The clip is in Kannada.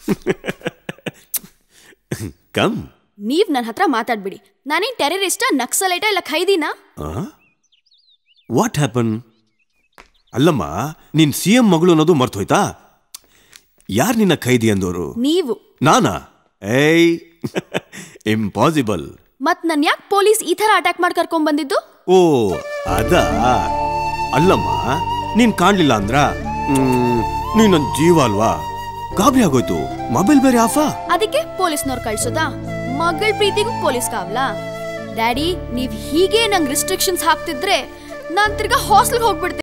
ಕಮ್ ನೀವ್ ನನ್ನ ಹತ್ರ ಮಾತಾಡ್ಬಿಡಿ ನಾನೇನ್ ಟೆರರಿಸ್ಟ ನಕ್ಸಲೈಟ ಇಲ್ಲ ಖೈದಿನಾ ವಾಟ್ ಹ್ಯಾಪನ್ ಅಲ್ಲಮ್ಮ ನಿನ್ ಸಿ ಎಂ ಮಗಳು ಅನ್ನೋದು ಮರ್ತೋಯ್ತಾ ಯಾರು ನಿನ್ನ ಖೈದಿ ಅಂದೋರು ನೀವು ನಾನಾ ಏಯ್ ಇಂಪಾಸಿಬಲ್ ಮತ್ ನನ್ ಯಾಕೆ ಪೊಲೀಸ್ ಈ ತರ ಅಟ್ಯಾಕ್ ಮಾಡಿ ಕರ್ಕೊಂಡ್ ಬಂದಿದ್ದು ಓ ಅದಾ ಅಲ್ಲಮ್ಮ ನೀನ್ ಕಾಣ್ಲಿಲ್ಲ ಅಂದ್ರ ಮ್, ನೀನ್ ನನ್ ಜೀವ ಅಲ್ವಾ ಗಾಬರಿ ಆಗೋಯ್ತು ಮೊಬೈಲ್ ಬೇರೆ ಆಫಾ ಅದಕ್ಕೆ ಪೊಲೀಸ್ನವ್ರು ಕಳ್ಸೋದಾ ಮಗಳ ಪ್ರೀತಿಗೂ ಪೊಲೀಸ್ ಕಾವ್ಲಾ ಡ್ಯಾಡಿ ನೀವ್ ಹೀಗೆ ನಂಗ್ ರಿಸ್ಟ್ರಿಕ್ಷನ್ಸ್ ಹಾಕ್ತಿದ್ರೆ ನಾನ್ ತಿರ್ಗಾ ಹಾಸ್ಟೆಲ್ ಹೋಗ್ಬಿಡ್ತೀನಿ